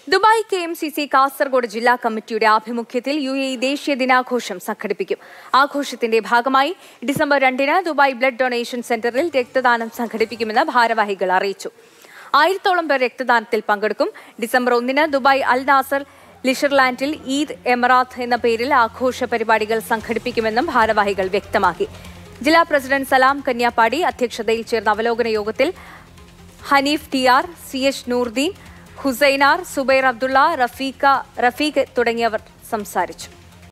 Dubai K M C C Kasaragod ജില്ലാ കമ്മിറ്റിയുടെ ആഭിമുഖ്യത്തിൽ യു എ ദേശീയ ദിനാഘോഷം സംഘടിപ്പിക്കും ആഘോഷത്തിന്റെ ഭാഗമായി ഡിസംബർ രണ്ടിന് ദുബായ് ബ്ലഡ് ഡൊണേഷൻ സെന്ററിൽ രക്തദാനം സംഘടിപ്പിക്കുമെന്ന് ഭാരവാഹികൾ അറിയിച്ചു ആയിരത്തോളം പേർ രക്തദാനത്തിൽ പങ്കെടുക്കും ഡിസംബർ ഒന്നിന് ദുബായ് അൽ നാസർ ലിഷർലാൻഡിൽ ഈദ് എമറാത്ത് എന്ന പേരിൽ ആഘോഷ പരിപാടികൾ സംഘടിപ്പിക്കുമെന്നും ഭാരവാഹികൾ വ്യക്തമാക്കി ജില്ലാ പ്രസിഡന്റ് സലാം കന്യാപ്പാടി അധ്യക്ഷതയിൽ ചേർന്ന അവലോകന യോഗത്തിൽ Hanif T R C H Noordeen Husainar Subair Abdulla Rafeeqa Rafeeq തുടങ്ങിയവർ സംസാരിച്ചു